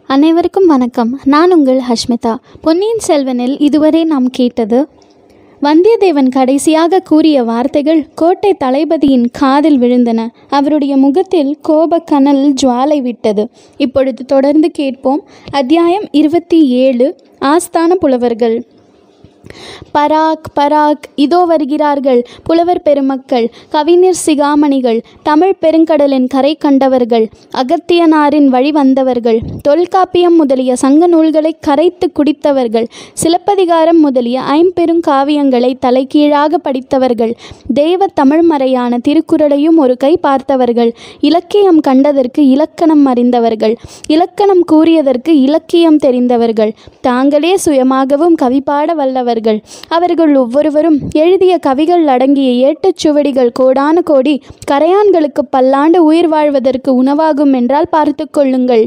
அனைவருக்கும் வணக்கம் நான் உங்கள் ஹஷ்மிதா பொன்னியின் செல்வனில் இதுவரை நாம் கேட்டது வந்தியத்தேவன் கடைசியாக கூறிய வார்த்தைகள் கோட்டை தளபதியின் காதில் விழுந்தன அவருடைய முகத்தில் கோபக் கனல் ஜுவாலை விட்டது இப்பொழுது தொடர்ந்து கேட்போம் அத்தியாயம் இருபத்தி ஏழு ஆஸ்தான புலவர்கள் பராக் பராக் இதோ வருகிறார்கள் புலவர் பெருமக்கள் கவிஞர் சிகாமணிகள் தமிழ் பெருங்கடலின் கரை கண்டவர்கள் அகத்தியனாரின் வழி வந்தவர்கள் தொல்காப்பியம் முதலிய சங்க நூல்களை கரைத்து குடித்தவர்கள் சிலப்பதிகாரம் முதலிய ஐம்பெருங்காவியங்களை தலைகீழாக படித்தவர்கள் தெய்வ தமிழ்மறையான திருக்குறளையும் ஒரு கை பார்த்தவர்கள் இலக்கியம் கண்டதற்கு இலக்கணம் அறிந்தவர்கள் இலக்கணம் கூறியதற்கு இலக்கியம் தெரிந்தவர்கள் தாங்களே சுயமாகவும் கவிபாட வல்லவர்கள் அவர்கள் ஒவ்வொருவரும் எழுதிய கவிகள் அடங்கிய ஏட்டுச் சுவடிகள் கோடான கோடி கரையான்களுக்கு பல்லாண்டு உயிர் வாழ்வதற்கு உணவாகும் என்றால் பார்த்து கொள்ளுங்கள்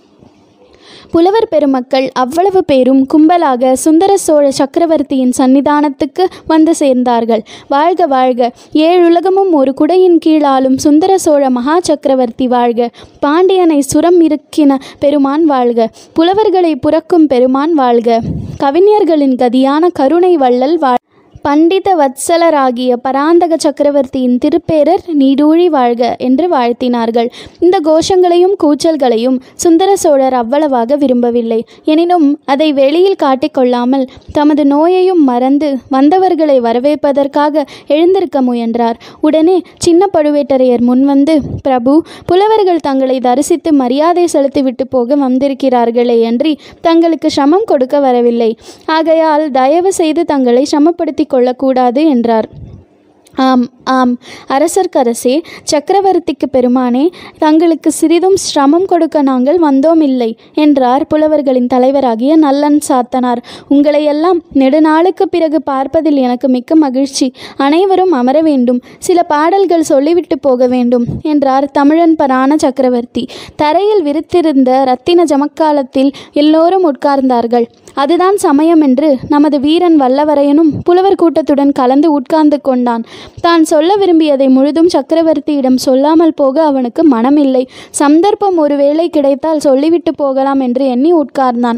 புலவர் பெருமக்கள் அவ்வளவு பேரும் கும்பலாக சுந்தர சோழ சக்கரவர்த்தியின் சன்னிதானத்துக்கு வந்து சேர்ந்தார்கள் வாழ்க வாழ்க ஏழுலகமும் ஒரு குடையின் கீழாலும் சுந்தர சோழ மகா சக்கரவர்த்தி வாழ்க பாண்டியனை சுரம் இருக்கின பெருமான் வாழ்க புலவர்களை புறக்கும் பெருமான் வாழ்க கவிஞர்களின் கதியான கருணை வள்ளல் வாழ் பண்டித வத்சலராகிய பராந்தக சக்கரவர்த்தியின் திருப்பேரர் நீடூழி வாழ்க என்று வாழ்த்தினார்கள் இந்த கோஷங்களையும் கூச்சல்களையும் சுந்தர சோழர் அவ்வளவாக விரும்பவில்லை எனினும் அதை வெளியில் காட்டிக்கொள்ளாமல் தமது நோயையும் மறந்து வந்தவர்களை வரவேற்பதற்காக எழுந்திருக்க முயன்றார் உடனே சின்ன பழுவேட்டரையர் முன்வந்து பிரபு புலவர்கள் தங்களை தரிசித்து மரியாதை செலுத்திவிட்டு போக வந்திருக்கிறார்களே அன்றி தங்களுக்கு சமம் கொடுக்க வரவில்லை ஆகையால் தயவு செய்து தங்களை சமப்படுத்தி கொள்ளக்கூடாது என்றார் ஆம் ஆம் அரசர்க்கரசே சக்கரவர்த்திக்கு பெருமானே தங்களுக்கு சிறிதும் சிரமம் கொடுக்க நாங்கள் வந்தோம் இல்லை என்றார் புலவர்களின் தலைவராகிய நல்லன் சாத்தனார் உங்களையெல்லாம் நெடுநாளுக்கு பிறகு பார்ப்பதில் எனக்கு மிக்க மகிழ்ச்சி அனைவரும் அமர வேண்டும் சில பாடல்கள் சொல்லிவிட்டு போக வேண்டும் என்றார் தமிழன் பரான சக்கரவர்த்தி தரையில் விரித்திருந்த ரத்தின ஜமக்காலத்தில் எல்லோரும் உட்கார்ந்தார்கள் அதுதான் சமயம் என்று நமது வீரன் வல்லவரையனும் புலவர் கூட்டத்துடன் கலந்து உட்கார்ந்து கொண்டான் தான் சொல்ல விரும்பியதை முழுதும் சக்கரவர்த்தியிடம் சொல்லாமல் போக அவனுக்கு மனமில்லை சந்தர்ப்பம் ஒருவேளை கிடைத்தால் சொல்லிவிட்டு போகலாம் என்று எண்ணி உட்கார்ந்தான்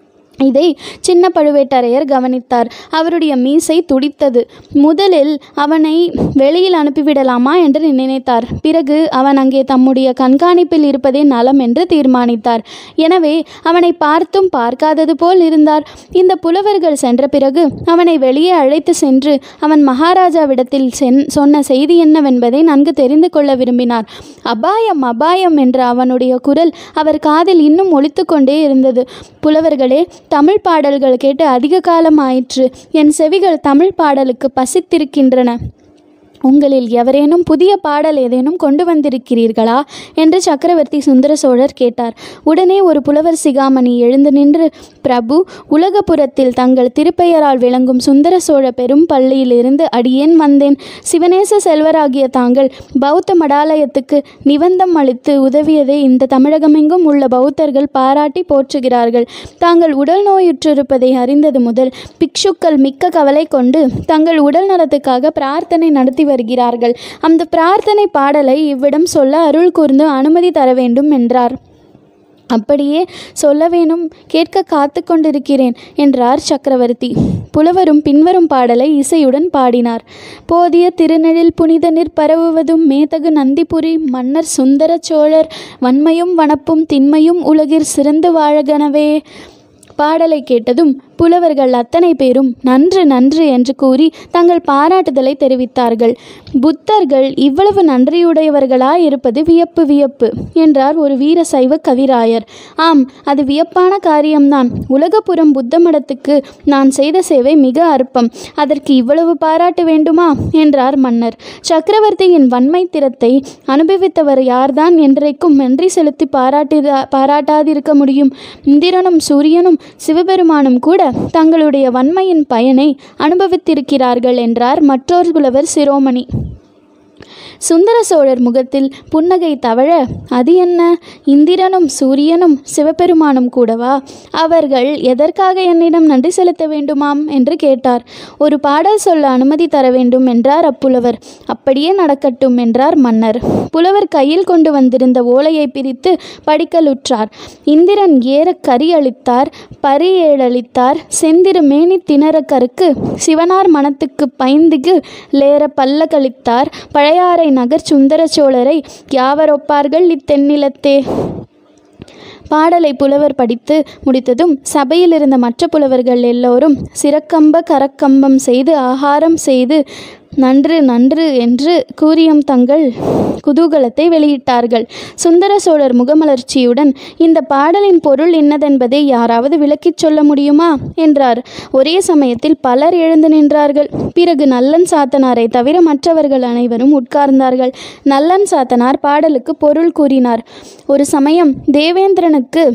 இதை சின்ன பழுவேட்டரையர் கவனித்தார் அவருடைய மீசை துடித்தது முதலில் அவனை வெளியில் அனுப்பிவிடலாமா என்று நினைத்தார் பிறகு அவன் அங்கே தம்முடைய கண்காணிப்பில் இருப்பதே நலம் என்று தீர்மானித்தார் எனவே அவனை பார்த்தும் பார்க்காதது போல் இருந்தார் இந்த புலவர்கள் சென்ற பிறகு அவனை வெளியே அழைத்து சென்று அவன் மகாராஜாவிடத்தில் சென் சொன்ன செய்தி என்னவென்பதை நன்கு தெரிந்து கொள்ள விரும்பினார் அபாயம் அபாயம் என்ற அவனுடைய குரல் அவர் காதில் இன்னும் ஒலித்து கொண்டே இருந்தது புலவர்களே தமிழ் பாடல்கள் கேட்டு அதிக காலம் ஆயிற்று என் செவிகள் தமிழ் பாடலுக்கு பசித்திருக்கின்றன உங்களில் எவரேனும் புதிய பாடல் ஏதேனும் கொண்டு வந்திருக்கிறீர்களா என்று சக்கரவர்த்தி சுந்தர சோழர் கேட்டார் உடனே ஒரு புலவர் சிகாமணி எழுந்து நின்று பிரபு உலகபுரத்தில் தங்கள் திருப்பெயரால் விளங்கும் சுந்தர சோழ பெரும் பள்ளியிலிருந்து அடியேன் வந்தேன் சிவநேச செல்வராகிய தாங்கள் பௌத்த மடாலயத்துக்கு நிபந்தம் அளித்து உதவியதை இந்த தமிழகமெங்கும் உள்ள பௌத்தர்கள் பாராட்டி போற்றுகிறார்கள் தாங்கள் உடல் நோயுற்றிருப்பதை அறிந்தது முதல் பிக்ஷுக்கள் மிக்க கவலை கொண்டு தங்கள் உடல் நலத்துக்காக பிரார்த்தனை நடத்தி வருகிறார்கள் அந்த பிரார்த்தனை பாடலை இவ்விடம் சொல்ல அருள் கூர்ந்து அனுமதி தர வேண்டும் என்றார் அப்படியே சொல்ல வேணும் கேட்க காத்து கொண்டிருக்கிறேன் என்றார் சக்கரவர்த்தி புலவரும் பின்வரும் பாடலை இசையுடன் பாடினார் போதிய திருநெழில் புனித நீர் பரவுவதும் மேதகு நந்திபுரி மன்னர் சுந்தர சோழர் வன்மையும் வனப்பும் திண்மையும் உலகிற் சிறந்து வாழகனவே பாடலை கேட்டதும் புலவர்கள் அத்தனை பேரும் நன்று நன்று என்று கூறி தங்கள் பாராட்டுதலை தெரிவித்தார்கள் புத்தர்கள் இவ்வளவு நன்றியுடையவர்களா இருப்பது வியப்பு வியப்பு என்றார் ஒரு வீர சைவ கவிராயர் ஆம் அது வியப்பான காரியம்தான் உலகப்புறம் புத்த மடத்துக்கு நான் செய்த சேவை மிக அற்பம் அதற்கு இவ்வளவு பாராட்ட வேண்டுமா என்றார் மன்னர் சக்கரவர்த்தியின் வன்மை திறத்தை அனுபவித்தவர் யார்தான் என்றைக்கும் நன்றி செலுத்தி பாராட்டிதா பாராட்டாதிருக்க முடியும் இந்திரனும் சூரியனும் சிவபெருமானும் கூட தங்களுடைய வன்மையின் பயனை அனுபவித்திருக்கிறார்கள் என்றார் மற்றொரு புலவர் சிரோமணி சுந்தர சோழர் முகத்தில் புன்னகை தவழ அது என்ன இந்திரனும் சூரியனும் சிவபெருமானும் கூடவா அவர்கள் எதற்காக என்னிடம் நன்றி செலுத்த வேண்டுமாம் என்று கேட்டார் ஒரு பாடல் சொல்ல அனுமதி தர வேண்டும் என்றார் அப்புலவர் அப்படியே நடக்கட்டும் என்றார் மன்னர் புலவர் கையில் கொண்டு வந்திருந்த ஓலையை பிரித்து படிக்கலுற்றார் இந்திரன் ஏற கரி அளித்தார் பரி ஏழளித்தார் செந்திரு மேனி திணற கருக்கு சிவனார் மனத்துக்கு பைந்திகு லேற பல்ல கழித்தார் பழையாறை நகர் சுந்தர சோழரை யாவரொப்பார்கள் இத்தென்னிலத்தே பாடலை புலவர் படித்து முடித்ததும் சபையில் இருந்த மற்ற புலவர்கள் எல்லோரும் சிறக்கம்ப கரக்கம்பம் செய்து ஆகாரம் செய்து நன்று நன்று என்று கூறியும் தங்கள் குதூகலத்தை வெளியிட்டார்கள் சுந்தர சோழர் முகமலர்ச்சியுடன் இந்த பாடலின் பொருள் என்னதென்பதை யாராவது விளக்கிச் சொல்ல முடியுமா என்றார் ஒரே சமயத்தில் பலர் எழுந்து நின்றார்கள் பிறகு நல்லன் சாத்தனாரை தவிர மற்றவர்கள் அனைவரும் உட்கார்ந்தார்கள் நல்லன் சாத்தனார் பாடலுக்கு பொருள் கூறினார் ஒரு சமயம் தேவேந்திரனுக்கு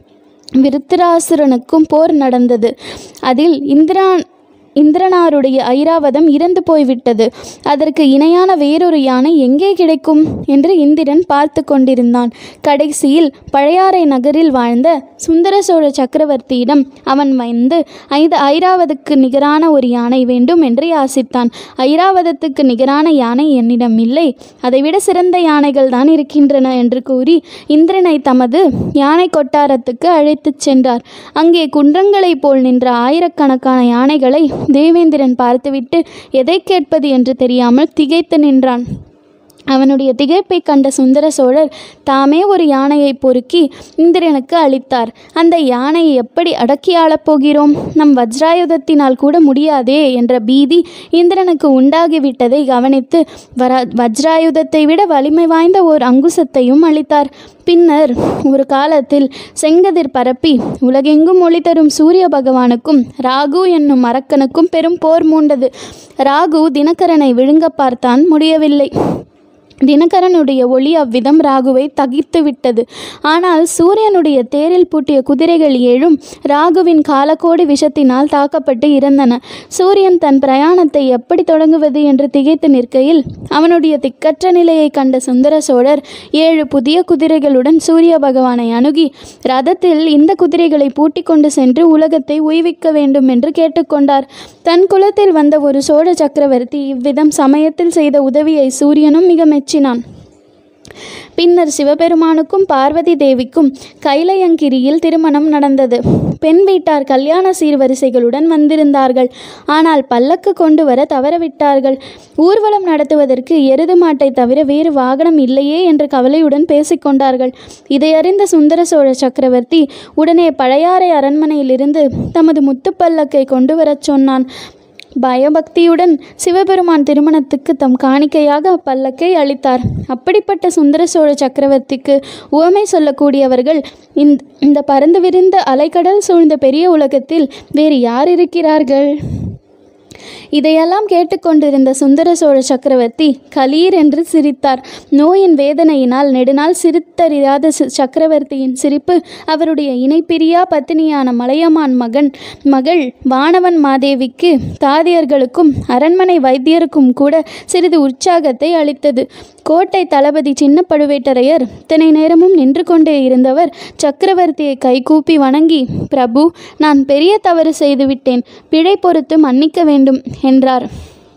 விருத்திராசுரனுக்கும் போர் நடந்தது அதில் இந்திரா இந்திரனாருடைய ஐராவதம் இறந்து போய்விட்டது அதற்கு இணையான வேறொரு யானை எங்கே கிடைக்கும் என்று இந்திரன் பார்த்து கொண்டிருந்தான் கடைசியில் பழையாறை நகரில் வாழ்ந்த சுந்தர சோழ சக்கரவர்த்தியிடம் அவன் வந்து ஐந்து ஐராவதுக்கு நிகரான ஒரு யானை வேண்டும் என்று யாசித்தான் ஐராவதத்துக்கு நிகரான யானை என்னிடம் இல்லை அதைவிட சிறந்த யானைகள் தான் இருக்கின்றன என்று கூறி இந்திரனை தமது யானை கொட்டாரத்துக்கு அழைத்துச் சென்றார் அங்கே குன்றங்களைப் போல் நின்ற ஆயிரக்கணக்கான யானைகளை தேவேந்திரன் பார்த்துவிட்டு எதை கேட்பது என்று தெரியாமல் திகைத்து நின்றான் அவனுடைய திகைப்பை கண்ட சுந்தர சோழர் தாமே ஒரு யானையை பொறுக்கி இந்திரனுக்கு அளித்தார் அந்த யானையை எப்படி அடக்கி ஆளப் போகிறோம் நம் வஜ்ராயுதத்தினால் கூட முடியாதே என்ற பீதி இந்திரனுக்கு உண்டாகிவிட்டதை கவனித்து வர வஜ்ராயுதத்தை விட வலிமை வாய்ந்த ஓர் அங்குசத்தையும் அளித்தார் பின்னர் ஒரு காலத்தில் செங்கதிர் பரப்பி உலகெங்கும் ஒளி தரும் சூரிய பகவானுக்கும் ராகு என்னும் அரக்கனுக்கும் பெரும் போர் மூண்டது ராகு தினகரனை விழுங்க பார்த்தான் முடியவில்லை தினகரனுடைய ஒளி அவ்விதம் ராகுவை தகித்து விட்டது ஆனால் சூரியனுடைய தேரில் பூட்டிய குதிரைகள் ஏழும் ராகுவின் காலக்கோடி விஷத்தினால் தாக்கப்பட்டு இறந்தன சூரியன் தன் பிரயாணத்தை எப்படி தொடங்குவது என்று திகைத்து நிற்கையில் அவனுடைய திக்கற்ற நிலையை கண்ட சுந்தர சோழர் ஏழு புதிய குதிரைகளுடன் சூரிய பகவானை அணுகி ரதத்தில் இந்த குதிரைகளை பூட்டிக் கொண்டு சென்று உலகத்தை உய்விக்க வேண்டும் என்று கேட்டுக்கொண்டார் தன் குலத்தில் வந்த ஒரு சோழ சக்கரவர்த்தி இவ்விதம் சமயத்தில் செய்த உதவியை சூரியனும் மிக மெச்சினான் பின்னர் சிவபெருமானுக்கும் பார்வதி தேவிக்கும் கைலையங்கிரியில் திருமணம் நடந்தது பெண் வீட்டார் கல்யாண சீர்வரிசைகளுடன் வந்திருந்தார்கள் ஆனால் பல்லக்கு கொண்டு வர தவறவிட்டார்கள் ஊர்வலம் நடத்துவதற்கு எருது மாட்டை தவிர வேறு வாகனம் இல்லையே என்று கவலையுடன் பேசிக்கொண்டார்கள் இதை அறிந்த சுந்தர சோழ சக்கரவர்த்தி உடனே பழையாறை அரண்மனையிலிருந்து தமது முத்துப்பல்லக்கை கொண்டு வரச் சொன்னான் பயபக்தியுடன் சிவபெருமான் திருமணத்துக்கு தம் காணிக்கையாக அப்பல்லக்கை அளித்தார் அப்படிப்பட்ட சுந்தர சோழ சக்கரவர்த்திக்கு உவமை சொல்லக்கூடியவர்கள் இந்த இந்த பறந்து விரிந்த அலைக்கடல் சூழ்ந்த பெரிய உலகத்தில் வேறு யார் இருக்கிறார்கள் இதையெல்லாம் கேட்டுக்கொண்டிருந்த சுந்தர சோழ சக்கரவர்த்தி கலீர் என்று சிரித்தார் நோயின் வேதனையினால் நெடுநாள் சிரித்தறியாத சி- சக்கரவர்த்தியின் சிரிப்பு அவருடைய இணைப்பிரியா பத்தினியான மலையமான் மகன் மகள் வானவன் மாதேவிக்கு தாதியர்களுக்கும் அரண்மனை வைத்தியருக்கும் கூட சிறிது உற்சாகத்தை அளித்தது கோட்டை தளபதி சின்ன பழுவேட்டரையர் இத்தனை நேரமும் நின்று கொண்டே இருந்தவர் சக்கரவர்த்தியை கைகூப்பி வணங்கி பிரபு நான் பெரிய தவறு செய்துவிட்டேன் பிழை பொறுத்து மன்னிக்க வேண்டும் என்றார்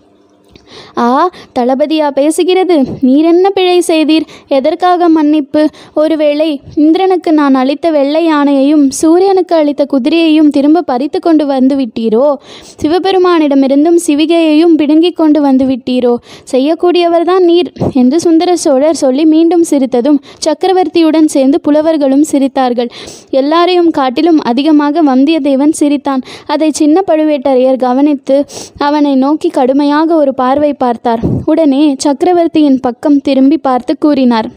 ஆ தளபதியா பேசுகிறது நீர் என்ன பிழை செய்தீர் எதற்காக மன்னிப்பு ஒருவேளை இந்திரனுக்கு நான் அளித்த வெள்ளை யானையையும் சூரியனுக்கு அளித்த குதிரையையும் திரும்ப பறித்து கொண்டு வந்து விட்டீரோ சிவபெருமானிடமிருந்தும் சிவிகையையும் பிடுங்கிக் கொண்டு வந்து விட்டீரோ செய்யக்கூடியவர்தான் நீர் என்று சுந்தர சோழர் சொல்லி மீண்டும் சிரித்ததும் சக்கரவர்த்தியுடன் சேர்ந்து புலவர்களும் சிரித்தார்கள் எல்லாரையும் காட்டிலும் அதிகமாக வந்தியத்தேவன் சிரித்தான் அதை சின்ன பழுவேட்டரையர் கவனித்து அவனை நோக்கி கடுமையாக ஒரு பார்வை பார்த்தார் உடனே சக்கரவர்த்தியின் பக்கம் திரும்பி பார்த்து கூறினார்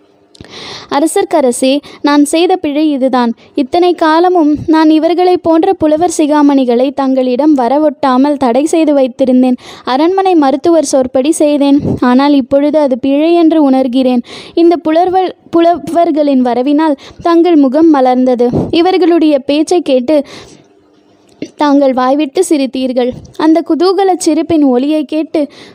அரசர்க்கரசே நான் செய்த பிழை இதுதான் இத்தனை காலமும் நான் இவர்களைப் போன்ற புலவர் சிகாமணிகளை தங்களிடம் வரவொட்டாமல் தடை செய்து வைத்திருந்தேன் அரண்மனை மருத்துவர் சொற்படி செய்தேன் ஆனால் இப்பொழுது அது பிழை என்று உணர்கிறேன் இந்த புலர்வல் புலவர்களின் வரவினால் தங்கள் முகம் மலர்ந்தது இவர்களுடைய பேச்சை கேட்டு தாங்கள் வாய்விட்டு சிரித்தீர்கள் அந்த குதூகலச் சிரிப்பின் ஒலியை கேட்டு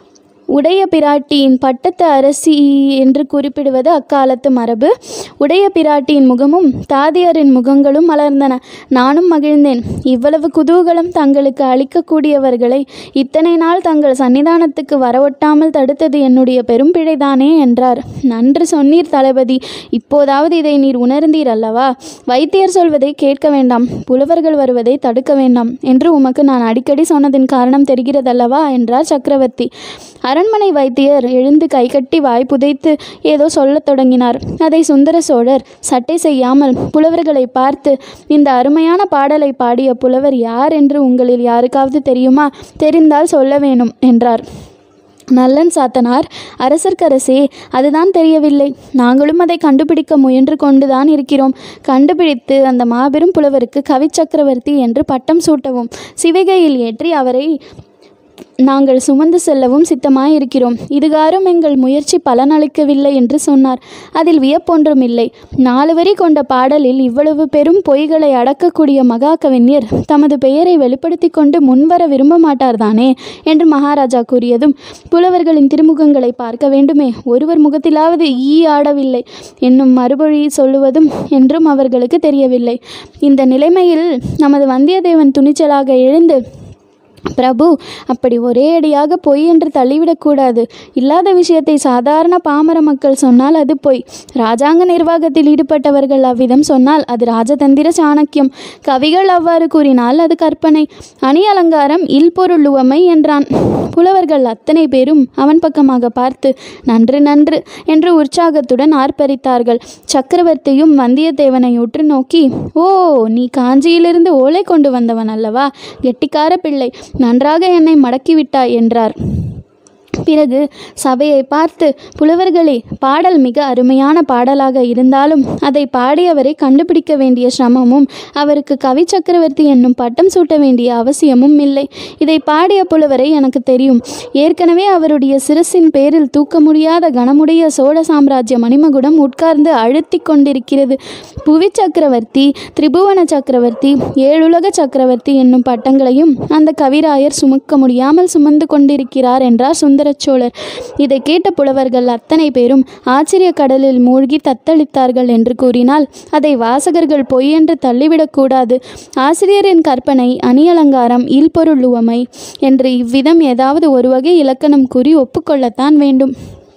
உடைய பிராட்டியின் பட்டத்து அரசி என்று குறிப்பிடுவது அக்காலத்து மரபு உடைய பிராட்டியின் முகமும் தாதியரின் முகங்களும் மலர்ந்தன நானும் மகிழ்ந்தேன் இவ்வளவு குதூகலம் தங்களுக்கு அளிக்கக்கூடியவர்களை இத்தனை நாள் தங்கள் சன்னிதானத்துக்கு வரவொட்டாமல் தடுத்தது என்னுடைய பெரும் பிழைதானே என்றார் நன்று சொன்னீர் தளபதி இப்போதாவது இதை நீர் உணர்ந்தீர் அல்லவா வைத்தியர் சொல்வதை கேட்க வேண்டாம் புலவர்கள் வருவதை தடுக்க வேண்டாம் என்று உமக்கு நான் அடிக்கடி சொன்னதின் காரணம் தெரிகிறதல்லவா என்றார் சக்கரவர்த்தி அரண்மனை வைத்தியர் எழுந்து கைகட்டி வாய் புதைத்து ஏதோ சொல்லத் தொடங்கினார் அதை சுந்தர சோழர் சட்டை செய்யாமல் புலவர்களை பார்த்து இந்த அருமையான பாடலை பாடிய புலவர் யார் என்று உங்களில் யாருக்காவது தெரியுமா தெரிந்தால் சொல்ல வேணும் என்றார் நல்லன் சாத்தனார் அரசர்க்கரசே அதுதான் தெரியவில்லை நாங்களும் அதை கண்டுபிடிக்க முயன்று கொண்டுதான் இருக்கிறோம் கண்டுபிடித்து அந்த மாபெரும் புலவருக்கு கவி சக்கரவர்த்தி என்று பட்டம் சூட்டவும் சிவிகையில் ஏற்றி அவரை நாங்கள் சுமந்து செல்லவும் சித்தமாய் இருக்கிறோம் இதுகாரும் எங்கள் முயற்சி பலனளிக்கவில்லை என்று சொன்னார் அதில் வியப்பொன்றும் இல்லை நாலு வரி கொண்ட பாடலில் இவ்வளவு பெரும் பொய்களை அடக்கக்கூடிய மகா கவிஞர் தமது பெயரை வெளிப்படுத்தி கொண்டு முன்வர விரும்ப மாட்டார்தானே என்று மகாராஜா கூறியதும் புலவர்களின் திருமுகங்களை பார்க்க வேண்டுமே ஒருவர் முகத்திலாவது ஈ ஆடவில்லை என்னும் மறுமொழி சொல்லுவதும் என்றும் அவர்களுக்கு தெரியவில்லை இந்த நிலைமையில் நமது வந்தியத்தேவன் துணிச்சலாக எழுந்து பிரபு அப்படி ஒரே அடியாக பொய் என்று தள்ளிவிடக்கூடாது இல்லாத விஷயத்தை சாதாரண பாமர மக்கள் சொன்னால் அது பொய் ராஜாங்க நிர்வாகத்தில் ஈடுபட்டவர்கள் அவ்விதம் சொன்னால் அது ராஜதந்திர சாணக்கியம் கவிகள் அவ்வாறு கூறினால் அது கற்பனை அணி அலங்காரம் இல்பொருள் உவமை என்றான் புலவர்கள் அத்தனை பேரும் அவன் பக்கமாக பார்த்து நன்று நன்று என்று உற்சாகத்துடன் ஆர்ப்பரித்தார்கள் சக்கரவர்த்தியும் வந்தியத்தேவனை உற்று நோக்கி ஓ நீ காஞ்சியிலிருந்து ஓலை கொண்டு வந்தவன் அல்லவா கெட்டிக்கார பிள்ளை நன்றாக என்னை மடக்கிவிட்டாய் என்றார் பிறகு சபையை பார்த்து புலவர்களே பாடல் மிக அருமையான பாடலாக இருந்தாலும் அதை பாடியவரை கண்டுபிடிக்க வேண்டிய சிரமமும் அவருக்கு கவி சக்கரவர்த்தி என்னும் பட்டம் சூட்ட வேண்டிய அவசியமும் இல்லை இதை பாடிய புலவரை எனக்கு தெரியும் ஏற்கனவே அவருடைய சிரசின் பேரில் தூக்க முடியாத கனமுடைய சோழ சாம்ராஜ்ய மணிமகுடம் உட்கார்ந்து அழுத்தி கொண்டிருக்கிறது புவி சக்கரவர்த்தி திரிபுவன சக்கரவர்த்தி ஏழுலக சக்கரவர்த்தி என்னும் பட்டங்களையும் அந்த கவிராயர் சுமக்க முடியாமல் சுமந்து கொண்டிருக்கிறார் என்றார் சுந்தர சோழர் இதை கேட்ட புலவர்கள் அத்தனை பேரும் ஆச்சரிய கடலில் மூழ்கி தத்தளித்தார்கள் என்று கூறினால் அதை வாசகர்கள் பொய் என்று தள்ளிவிடக்கூடாது ஆசிரியரின் கற்பனை அணியலங்காரம் இல்பொருள் உவமை என்று இவ்விதம் ஏதாவது ஒரு வகை இலக்கணம் கூறி ஒப்புக்கொள்ளத்தான் வேண்டும்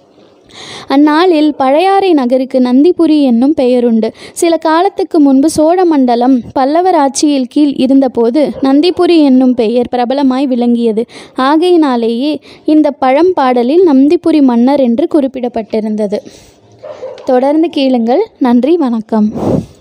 அந்நாளில் பழையாறை நகருக்கு நந்திபுரி என்னும் பெயருண்டு சில காலத்துக்கு முன்பு சோழ மண்டலம் பல்லவர் ஆட்சியில் கீழ் இருந்தபோது நந்திபுரி என்னும் பெயர் பிரபலமாய் விளங்கியது ஆகையினாலேயே இந்த பழம்பாடலில் நந்திபுரி மன்னர் என்று குறிப்பிடப்பட்டிருந்தது தொடர்ந்து கேளுங்கள் நன்றி வணக்கம்